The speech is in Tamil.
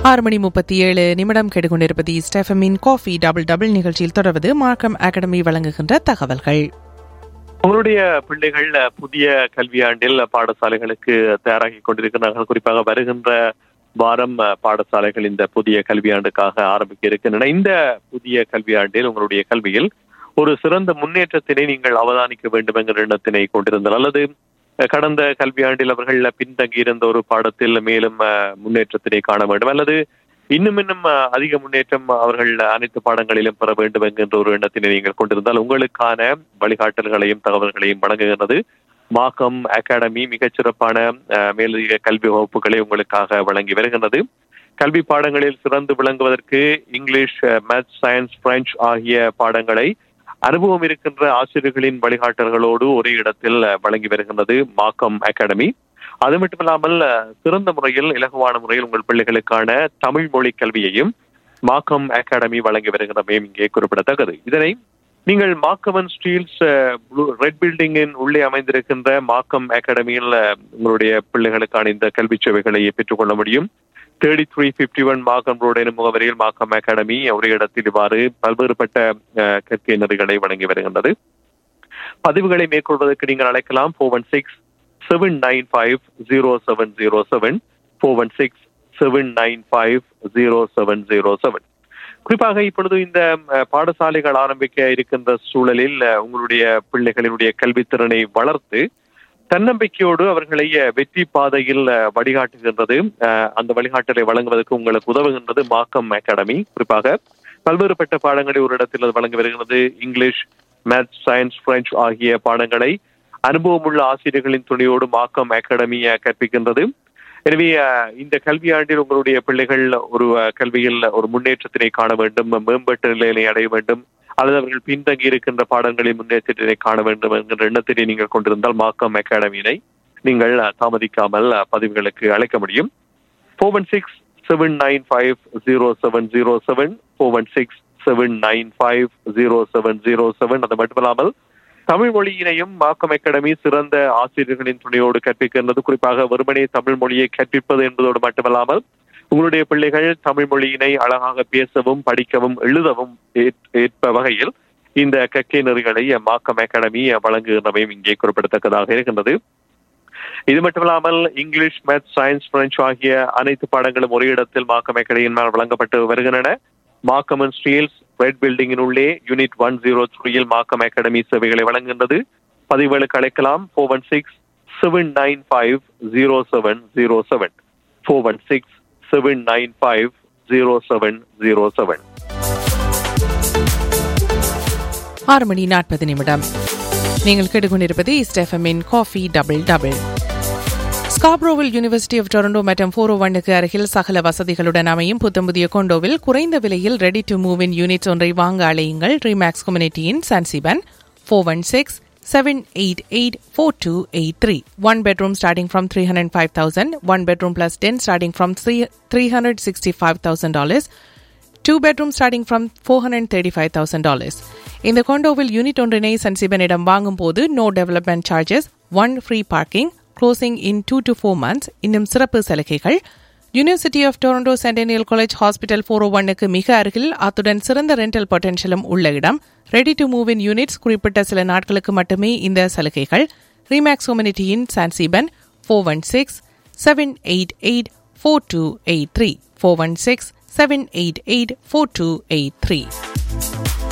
ஆறு மணி முப்பத்தி ஏழு நிமிடம் கேட்டுக்கொண்டிருப்பது ஸ்டெஃபமின் காஃபி டபுள் டபுள் நிகழ்ச்சியில் தொடர்வது மார்க்கம் அகாடமி வழங்குகின்ற தகவல்கள் உங்களுடைய பிள்ளைகள் புதிய கல்வியாண்டில் பாடசாலைகளுக்கு தயாராகி கொண்டிருக்கிறார்கள் குறிப்பாக வருகின்ற வாரம் பாடசாலைகள் இந்த புதிய கல்வியாண்டுக்காக ஆரம்பிக்க இருக்கின்றன இந்த புதிய கல்வியாண்டில் உங்களுடைய கல்வியில் ஒரு சிறந்த முன்னேற்றத்தினை நீங்கள் அவதானிக்க வேண்டும் என்கிற எண்ணத்தினை கொண்டிருந்தால் அல்லது கடந்த கல்வியாண்டில் அவர்கள் பின்தங்கி இருந்த ஒரு பாடத்தில் மேலும் முன்னேற்றத்தினை காண வேண்டும் அல்லது இன்னும் இன்னும் அதிக முன்னேற்றம் அவர்கள் அனைத்து பாடங்களிலும் பெற வேண்டும் என்கின்ற ஒரு எண்ணத்தினை நீங்கள் கொண்டிருந்தால் உங்களுக்கான வழிகாட்டல்களையும் தகவல்களையும் வழங்குகிறது மாகம் அகாடமி மிகச்சிறப்பான மேலதிக கல்வி வகுப்புகளை உங்களுக்காக வழங்கி வருகின்றது கல்வி பாடங்களில் சிறந்து விளங்குவதற்கு இங்கிலீஷ் மேத்ஸ் சயின்ஸ் பிரெஞ்சு ஆகிய பாடங்களை அனுபவம் இருக்கின்ற ஆசிரியர்களின் வழிகாட்டல்களோடு ஒரே இடத்தில் வழங்கி வருகின்றது மாக்கம் அகாடமி அது மட்டுமில்லாமல் சிறந்த முறையில் இலகுவான முறையில் உங்கள் பிள்ளைகளுக்கான தமிழ் மொழி கல்வியையும் மாக்கம் அகாடமி வழங்கி வருகின்றமையும் இங்கே குறிப்பிடத்தக்கது இதனை நீங்கள் மாக்கமன் ஸ்டீல்ஸ் ரெட் பில்டிங்கின் உள்ளே அமைந்திருக்கின்ற மாக்கம் அகாடமியில் உங்களுடைய பிள்ளைகளுக்கான இந்த கல்வி சேவைகளை பெற்றுக்கொள்ள முடியும் thirty three fifty one Markham road எனும் முகவரியில் மாக்கம் அகாடமி ஒரே இடத்தில் இவ்வாறு பல்வேறுபட்ட கற்கை நெறிகளை வழங்கி வருகின்றது பதிவுகளை மேற்கொள்வதற்கு நீங்கள் அழைக்கலாம் four one six seven nine five zero seven zero seven four one six seven nine five zero seven zero seven குறிப்பாக இப்பொழுது இந்த பாடசாலைகள் ஆரம்பிக்க இருக்கின்ற சூழலில் உங்களுடைய பிள்ளைகளினுடைய கல்வித்திறனை வளர்த்து தன்னம்பிக்கையோடு அவர்களை வெற்றி பாதையில் வழிகாட்டுகின்றது அந்த வழிகாட்டலை வழங்குவதற்கு உங்களுக்கு உதவுகின்றது மாக்கம் அகாடமி குறிப்பாக பல்வேறுபட்ட பாடங்களை ஒரு இடத்தில் அது வழங்கி வருகிறது இங்கிலீஷ் மேத்ஸ் சயின்ஸ் பிரெஞ்சு ஆகிய பாடங்களை அனுபவமுள்ள ஆசிரியர்களின் துணையோடு மாக்கம் அகாடமி கற்பிக்கின்றது எனவே இந்த கல்வியாண்டில் உங்களுடைய பிள்ளைகள் ஒரு கல்வியில் ஒரு முன்னேற்றத்தினை காண வேண்டும் மேம்பட்ட நிலையினை அடைய வேண்டும் அல்லது அவர்கள் பின்தங்கி இருக்கின்ற பாடங்களில் முன்னேற்றத்தினை காண வேண்டும் என்கின்ற எண்ணத்தினை நீங்கள் கொண்டிருந்தால் மாக்கம் அகாடமியினை நீங்கள் தாமதிக்காமல் பதிவுகளுக்கு அழைக்க முடியும் four one six seven nine five zero seven zero seven four one six seven nine five zero seven zero seven அது மட்டுமல்லாமல் தமிழ் மொழியினையும் மாக்கம் அகாடமி சிறந்த ஆசிரியர்களின் துணையோடு கற்பிக்கின்றது குறிப்பாக வெறுமனே தமிழ் மொழியை கற்பிப்பது என்பதோடு மட்டுமல்லாமல் உங்களுடைய பிள்ளைகள் தமிழ் மொழியினை அழகாக பேசவும் படிக்கவும் எழுதவும் ஏற்ப வகையில் இந்த கற்கை நெறிகளை மாக்கம் அகாடமி வழங்குகின்றமையும் இங்கே குறிப்பிடத்தக்கதாக இருக்கின்றது இது மட்டுமில்லாமல் இங்கிலீஷ் மேத்ஸ் சயின்ஸ் பிரெஞ்சு ஆகிய அனைத்து பாடங்களும் ஒரே இடத்தில் மாக்கம் அகாடமியினால் வழங்கப்பட்டு வருகின்றன மாக்கமன் ஸ்டீல்ஸ் ரெட் பில்டிங்கின் உள்ளே யூனிட் ஒன் ஜீரோ த்ரீயில் மாக்கம் அகாடமி சேவைகளை வழங்குகின்றது பதிவுகளுக்கு அழைக்கலாம் four one six seven nine five zero seven zero seven four one six seven nine five zero seven zero seven ஆறு மணி நாற்பது நிமிடம் நீங்கள் கேட்டுக்கொண்டிருப்பது ஸ்டெஃபமின் காஃபி டபுள் டபுள் ஸ்காப்ரோவில் யூனிவர்சிட்டி ஆஃப் டொரண்டோ மற்றும் ஃபோர் ஓ ஒன்னுக்கு அருகில் சகல வசதிகளுடன் அமையும் புத்தம் புதிய கொண்டோவில் குறைந்த விலையில் ready to move in unit ஒன்றை வாங்க அழையுங்கள் ரீமேக்ஸ் கம்யூனிட்டியின் சான்சிபன் four one six seven eight eight four two eight three one bedroom starting from three hundred five thousand one bedroom plus den starting from three three hundred sixty five thousand dollars two bedroom starting from four hundred thirty five thousand dollars இந்த கொண்டோவில் யூனிட் ஒன்றினை சன்சிபனிடம் வாங்கும் போது no development charges one free parking closing in two to four months இன்னும் சிறப்பு சலுகைகள் university of Toronto Centennial college hospital four O ஒன்னுக்கு மிக அருகில் அத்துடன் சிறந்த ரெண்டல் பொட்டன்ஷியலும் உள்ள இடம் ready to move in units குறிப்பிட்ட சில நாட்களுக்கு மட்டுமே இந்த சலுகைகள் ரீமேக்ஸ் கம்யூனிட்டியின் சான்சிபன் four one six seven eight eight four two eight three four one six seven eight eight four two eight three